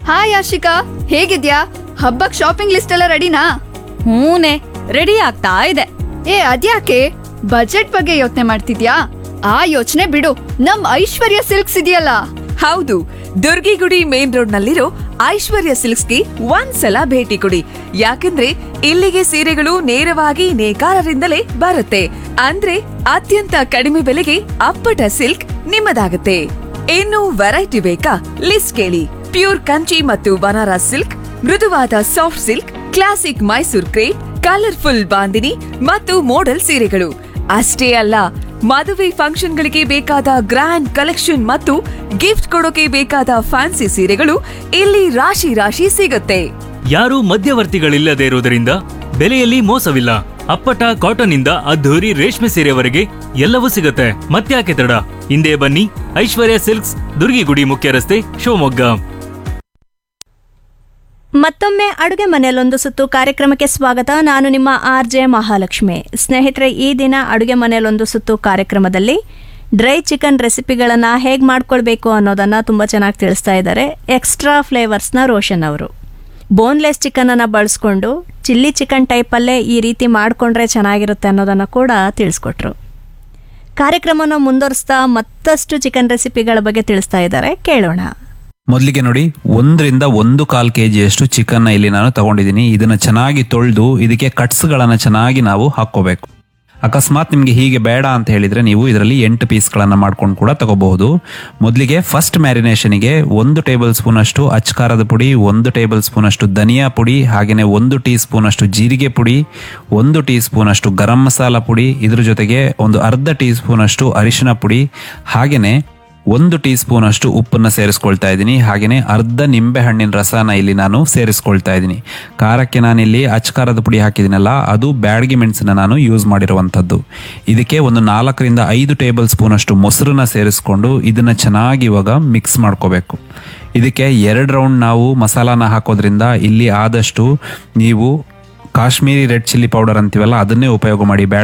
hi Ashika ಹೇಗಿದ್ಯಾ ಹಬ್ಬಕ್ shopping list ಎಲ್ಲ ರೆಡಿನಾ ಹೂನೆ ರೆಡಿ ಆಗ್ತಾ ಇದೆ ಏ ಅದ್ಯಾಕೆ ಬಜೆಟ್ ಬಗ್ಗೆ ಯೋಚನೆ ಮಾಡ್ತಿದ್ಯಾ ಆ ಯೋಚನೆ ಬಿಡು ನಮ್ ಐಶ್ವರ್ಯ ಸಿಲ್ಕ್ಸ್ ಇದೆಯಲ್ಲ ಹೌದು ದುರ್ಗಿಗುಡಿ ಮೇನ್ ರೋಡ್ ನಲ್ಲಿರೋ ಐಶ್ವರ್ಯ ಸಿಲ್ಕ್ಸ್ಗೆ ಒಂದ್ಸಲ ಭೇಟಿ ಕೊಡಿ ಯಾಕಂದ್ರೆ ಇಲ್ಲಿಗೆ ಸೀರೆಗಳು ನೇರವಾಗಿ ನೇಕಾರರಿಂದಲೇ ಬರುತ್ತೆ ಅಂದ್ರೆ ಅತ್ಯಂತ ಕಡಿಮೆ ಬೆಲೆಗೆ ಅಪ್ಪಟ ಸಿಲ್ಕ್ ನಿಮ್ಮದಾಗುತ್ತೆ ಇನ್ನು ವೆರೈಟಿ ಬೇಕಾ ಲಿಸ್ಟ್ ಕೇಳಿ ಪ್ಯೂರ್ ಕಂಚಿ ಮತ್ತು ಬನಾರಸ್ ಸಿಲ್ಕ್ ಮೃದುವಾದ soft silk classic Mysore crepe colourful bandhani ಮತ್ತು ಮೋಡಲ್ ಸೀರೆಗಳು ಅಷ್ಟೇ ಅಲ್ಲ ಮದುವೆ ಫಂಕ್ಷನ್ಗಳಿಗೆ ಬೇಕಾದ ಗ್ರ್ಯಾಂಡ್ ಕಲೆಕ್ಷನ್ ಮತ್ತು ಗಿಫ್ಟ್ ಕೊಡೋಕೆ ಬೇಕಾದ ಫ್ಯಾನ್ಸಿ ಸೀರೆಗಳು ಇಲ್ಲಿ ರಾಶಿ ರಾಶಿ ಸಿಗುತ್ತೆ ಯಾರೂ ಮಧ್ಯವರ್ತಿಗಳಿಲ್ಲದೆ ಇರುವುದರಿಂದ ಬೆಲೆಯಲ್ಲಿ ಮೋಸವಿಲ್ಲ ಅಪ್ಪಟ ಕಾಟನ್ ಇಂದ ಅದ್ಧೂರಿ ರೇಷ್ಮೆ ಸೀರೆವರೆಗೆ ಎಲ್ಲವೂ ಸಿಗುತ್ತೆ ಮತ್ತ್ಯಾಕೆ ತಡ ಹಿಂದೆ ಬನ್ನಿ ಐಶ್ವರ್ಯ ಸಿಲ್ಕ್ಸ್ ದುರ್ಗಿಗುಡಿ ಮುಖ್ಯ ರಸ್ತೆ ಶಿವಮೊಗ್ಗ ಮತ್ತೊಮ್ಮೆ ಅಡುಗೆ ಮನೆಯಲ್ಲೊಂದು ಸುತ್ತು ಕಾರ್ಯಕ್ರಮಕ್ಕೆ ಸ್ವಾಗತ ನಾನು ನಿಮ್ಮ ಆರ್ ಜೆ ಮಹಾಲಕ್ಷ್ಮಿ ಸ್ನೇಹಿತರೆ ಈ ದಿನ ಅಡುಗೆ ಮನೆಯಲ್ಲೊಂದು ಸುತ್ತು ಕಾರ್ಯಕ್ರಮದಲ್ಲಿ ಡ್ರೈ ಚಿಕನ್ ರೆಸಿಪಿಗಳನ್ನು ಹೇಗೆ ಮಾಡ್ಕೊಳ್ಬೇಕು ಅನ್ನೋದನ್ನು ತುಂಬ ಚೆನ್ನಾಗಿ ತಿಳಿಸ್ತಾ ಇದ್ದಾರೆ ಎಕ್ಸ್ಟ್ರಾ ಫ್ಲೇವರ್ಸ್ನ ರೋಷನ್ ಅವರು ಬೋನ್ಲೆಸ್ ಚಿಕನನ್ನು ಬಳಸ್ಕೊಂಡು ಚಿಲ್ಲಿ ಚಿಕನ್ ಟೈಪಲ್ಲೇ ಈ ರೀತಿ ಮಾಡಿಕೊಂಡ್ರೆ ಚೆನ್ನಾಗಿರುತ್ತೆ ಅನ್ನೋದನ್ನು ಕೂಡ ತಿಳಿಸ್ಕೊಟ್ರು ಕಾರ್ಯಕ್ರಮನ ಮುಂದುವರಿಸ್ತಾ ಮತ್ತಷ್ಟು ಚಿಕನ್ ರೆಸಿಪಿಗಳ ಬಗ್ಗೆ ತಿಳಿಸ್ತಾ ಇದ್ದಾರೆ ಕೇಳೋಣ ಮೊದಲಿಗೆ ನೋಡಿ ಒಂದರಿಂದ ಒಂದು ಕಾಲ್ ಕೆ ಜಿಯಷ್ಟು ಚಿಕನ್ನ ಇಲ್ಲಿ ನಾನು ತಗೊಂಡಿದ್ದೀನಿ ಇದನ್ನ ಚೆನ್ನಾಗಿ ತೊಳೆದು ಇದಕ್ಕೆ ಕಟ್ಸ್ಗಳನ್ನ ಚೆನ್ನಾಗಿ ನಾವು ಹಾಕ್ಕೋಬೇಕು ಅಕಸ್ಮಾತ್ ನಿಮಗೆ ಹೀಗೆ ಬೇಡ ಅಂತ ಹೇಳಿದ್ರೆ ನೀವು ಇದರಲ್ಲಿ ಎಂಟು ಪೀಸ್ಗಳನ್ನು ಮಾಡ್ಕೊಂಡು ಕೂಡ ತಗೋಬಹುದು ಮೊದಲಿಗೆ ಫಸ್ಟ್ ಮ್ಯಾರಿನೇಷನ್ಗೆ ಒಂದು ಟೇಬಲ್ ಸ್ಪೂನ್ ಅಷ್ಟು ಅಚ್ಕಾರದ ಪುಡಿ ಒಂದು ಟೇಬಲ್ ಸ್ಪೂನ್ ಅಷ್ಟು ಧನಿಯಾ ಪುಡಿ ಹಾಗೆಯೇ ಒಂದು ಟೀ ಸ್ಪೂನ್ ಅಷ್ಟು ಜೀರಿಗೆ ಪುಡಿ ಒಂದು ಟೀ ಸ್ಪೂನ್ ಅಷ್ಟು ಗರಂ ಮಸಾಲ ಪುಡಿ ಇದ್ರ ಜೊತೆಗೆ ಒಂದು ಅರ್ಧ ಟೀ ಸ್ಪೂನ್ ಅಷ್ಟು ಅರಿಶಿನ ಪುಡಿ ಹಾಗೆಯೇ ಒಂದು ಟೀ ಸ್ಪೂನ್ ಅಷ್ಟು ಉಪ್ಪನ್ನ ಸೇರಿಸ್ಕೊಳ್ತಾ ಇದ್ದೀನಿ ಹಾಗೆಯೇ ಅರ್ಧ ನಿಂಬೆ ಹಣ್ಣಿನ ರಸನ ಇಲ್ಲಿ ನಾನು ಸೇರಿಸ್ಕೊಳ್ತಾ ಇದ್ದೀನಿ ಖಾರಕ್ಕೆ ನಾನಿಲ್ಲಿ ಅಚ್ಕಾರದ ಪುಡಿ ಹಾಕಿದ್ದೀನಲ್ಲ ಅದು ಬ್ಯಾಡಗಿ ಮೆಣಸನ್ನ ನಾನು ಯೂಸ್ ಮಾಡಿರುವಂಥದ್ದು ಇದಕ್ಕೆ ಒಂದು ನಾಲ್ಕರಿಂದ ಐದು ಟೇಬಲ್ ಸ್ಪೂನ್ ಅಷ್ಟು ಮೊಸರನ್ನ ಸೇರಿಸ್ಕೊಂಡು ಇದನ್ನ ಚೆನ್ನಾಗಿ ಇವಾಗ ಮಿಕ್ಸ್ ಮಾಡ್ಕೋಬೇಕು ಇದಕ್ಕೆ ಎರಡು ರೌಂಡ್ ನಾವು ಮಸಾಲಾನ ಹಾಕೋದ್ರಿಂದ ಇಲ್ಲಿ ಆದಷ್ಟು ನೀವು ಕಾಶ್ಮೀರಿ ರೆಡ್ ಚಿಲ್ಲಿ ಪೌಡರ್ ಅಂತೀವಲ್ಲ ಅದನ್ನೇ ಉಪಯೋಗ ಮಾಡಿ ಬ್ಯಾಡ